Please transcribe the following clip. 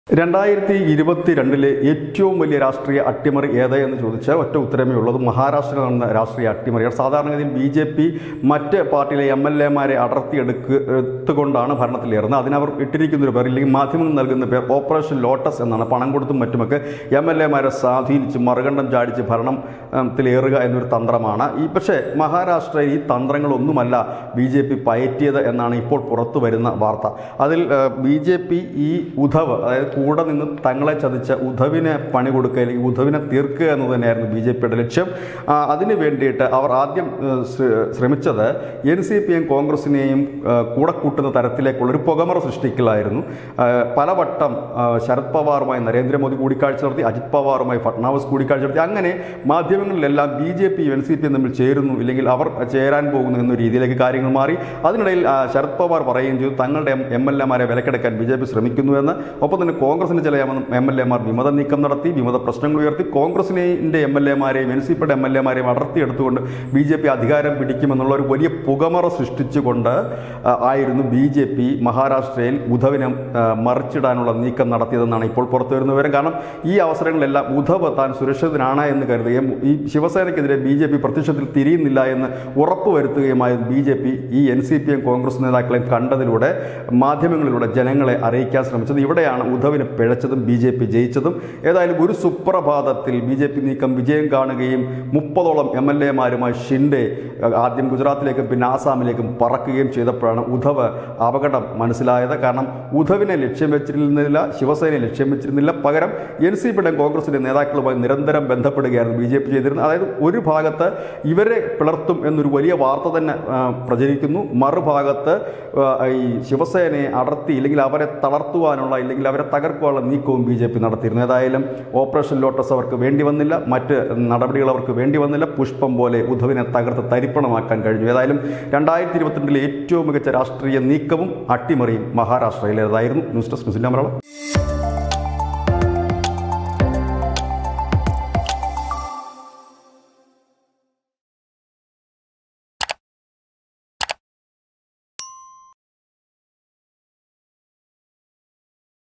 രണ്ടായിരത്തി ഇരുപത്തിരണ്ടിലെ ഏറ്റവും വലിയ രാഷ്ട്രീയ അട്ടിമറി ഏത് എന്ന് ചോദിച്ചാൽ ഒറ്റ ഉത്തരമേ ഉള്ളത് മഹാരാഷ്ട്രയിൽ നടന്ന രാഷ്ട്രീയ അട്ടിമറിയാണ് സാധാരണഗതിയിൽ ബി ജെ പി മറ്റ് പാർട്ടിയിലെ എം എൽ എമാരെ അടർത്തിയെടുക്ക് എടുത്തുകൊണ്ടാണ് ഭരണത്തിലേറുന്നത് അതിനവർ ഇട്ടിരിക്കുന്ന ഒരു പേർ ഇല്ലെങ്കിൽ മാധ്യമങ്ങൾ നൽകുന്ന പേർ ഓപ്പറേഷൻ ലോട്ടസ് എന്നാണ് പണം കൊടുത്തും മറ്റുമൊക്കെ എം എൽ എമാരെ സ്വാധീനിച്ച് മറുകണ്ഠം ചാടിച്ച് ഭരണത്തിലേറുക എന്നൊരു തന്ത്രമാണ് ഈ പക്ഷേ മഹാരാഷ്ട്രയിൽ ഈ തന്ത്രങ്ങളൊന്നുമല്ല ബി ജെ പി പയറ്റിയത് എന്നാണ് ഇപ്പോൾ പുറത്തു വരുന്ന വാർത്ത അതിൽ ബി ജെ പി ഈ ഉധവ് അതായത് കൂടെ നിന്ന് തങ്ങളെ ചതിച്ച ഉധവിനെ പണി കൊടുക്കുക അല്ലെങ്കിൽ ഉധവിനെ തീർക്കുക എന്ന് തന്നെയായിരുന്നു ബി ജെ പിയുടെ ലക്ഷ്യം ആ, അതിന് വേണ്ടിയിട്ട് അവർ ആദ്യം ഏഹ്, ശ്ര- ശ്രമിച്ചത് എൻ സി പിയും കോൺഗ്രസിനെയും ഏഹ്, കൂടെ കൂട്ടുന്ന തരത്തിലേക്കുള്ള ഒരു പുകമറ സൃഷ്ടിക്കലായിരുന്നു ആ, പലവട്ടം ആ, ശരത് പവാറുമായി നരേന്ദ്രമോദി കൂടിക്കാഴ്ച നടത്തി അജിത് പവാറുമായി ഫട്നാവിസ് കൂടിക്കാഴ്ച നടത്തി അങ്ങനെ മാധ്യമങ്ങളിലെല്ലാം B J P N C പിയും തമ്മിൽ ചേരുന്നു ഇല്ലെങ്കിൽ അവർ ചേരാൻ പോകുന്നു എന്ന രീതിയിലേക്ക് കാര്യങ്ങൾ മാറി അതിനിടയിൽ ആ, ശരത് പവാർ പറയുകയും ചെയ്തു തങ്ങളുടെ എം എൽ എമാരെ വിലക്കെടുക്കാൻ ബി ജെ പി ശ്രമിക്കുന്നുവെന്ന് ഒപ്പം തന്നെ കോൺഗ്രസിന്റെ ചില എം എൽ എമാർ വിമത നീക്കം നടത്തി വിമത പ്രശ്നങ്ങൾ ഉയർത്തി കോൺഗ്രസിന്റെ എം എൽ എമാരെയും എൻ സി പിയുടെ എം എൽ എമാരെയും അടർത്തിയെടുത്തുകൊണ്ട് ബി ജെ പി അധികാരം പിടിക്കുമെന്നുള്ള ഒരു വലിയ പുകമറ സൃഷ്ടിച്ചുകൊണ്ട് ആ, ആയിരുന്നു ബി ജെ പി മഹാരാഷ്ട്രയിൽ ഉധവിനെ ആ, മറിച്ചിടാനുള്ള നീക്കം നടത്തിയതെന്നാണ് ഇപ്പോൾ പുറത്തു വരുന്ന വിവരം കാരണം ഈ അവസരങ്ങളിലെല്ലാം ഉധവ് താൻ സുരക്ഷിതനാണ് എന്ന് കരുതുകയും ഈ ശിവസേനയ്ക്കെതിരെ ബി ജെ പി പ്രത്യക്ഷത്തിൽ തിരിയുന്നില്ല എന്ന് ഉറപ്പുവരുത്തുകയുമായിരുന്നു ബി ജെ പി ഈ എൻ സി പിയും കോൺഗ്രസ് നേതാക്കളെയും കണ്ടതിലൂടെ മാധ്യമങ്ങളിലൂടെ ജനങ്ങളെ അറിയിക്കാൻ ശ്രമിച്ചത് ഇവിടെയാണ് ഉധവിന് പിഴച്ചതും ബി ജെ പി ജയിച്ചതും ഏതായാലും ഒരു സുപ്രഭാതത്തിൽ ബി ജെ പി നീക്കം വിജയം കാണുകയും മുപ്പതോളം എം എൽ എമാരുമായി ഷിൻഡെ അഹ് ആദ്യം ഗുജറാത്തിലേക്കും പിന്നെ ആസാമിലേക്കും പറക്കുകയും ചെയ്തപ്പോഴാണ് ഉധവ് അപകടം മനസ്സിലായത് കാരണം ഉധവിനെ ലക്ഷ്യം വെച്ചിരുന്നില്ല ശിവസേനയെ ലക്ഷ്യം വെച്ചിരുന്നില്ല പകരം എൻ സി പിയുടെ കോൺഗ്രസിൻ്റെ നേതാക്കളുമായി നിരന്തരം ബന്ധപ്പെടുകയായിരുന്നു ബി ജെ പി ചെയ്തിരുന്നത് അതായത് ഒരു ഭാഗത്ത് ഇവരെ പിളർത്തും എന്നൊരു വലിയ വാർത്ത തന്നെ ആ, പ്രചരിക്കുന്നു മറുഭാഗത്ത് ആ, ഈ ശിവസേനയെ അടർത്തി ഇല്ലെങ്കിൽ അവരെ തളർത്തുവാനുള്ള ഇല്ലെങ്കിൽ അവരെ തകർക്കുവാനുള്ള നീക്കവും ബി ജെ പി നടത്തിയിരുന്നു ഏതായാലും ഓപ്പറേഷൻ ലോട്ടസ് അവർക്ക് വേണ്ടി വന്നില്ല മറ്റ് നടപടികൾ അവർക്ക് വേണ്ടി വന്നില്ല പുഷ്പം പോലെ ഉദ്ധവിനെ തകർത്ത് തരിപ്പണമാക്കാൻ കഴിഞ്ഞു ഏതായാലും രണ്ടായിരത്തി ഇരുപത്തിരണ്ടിലെ ഏറ്റവും മികച്ച രാഷ്ട്രീയ നീക്കവും അട്ടിമറിയും മഹാരാഷ്ട്രയിലേതായിരുന്നു ന്യൂസ് ഡെസ്ക് ന്യൂസിൻ്റെ മലയാളം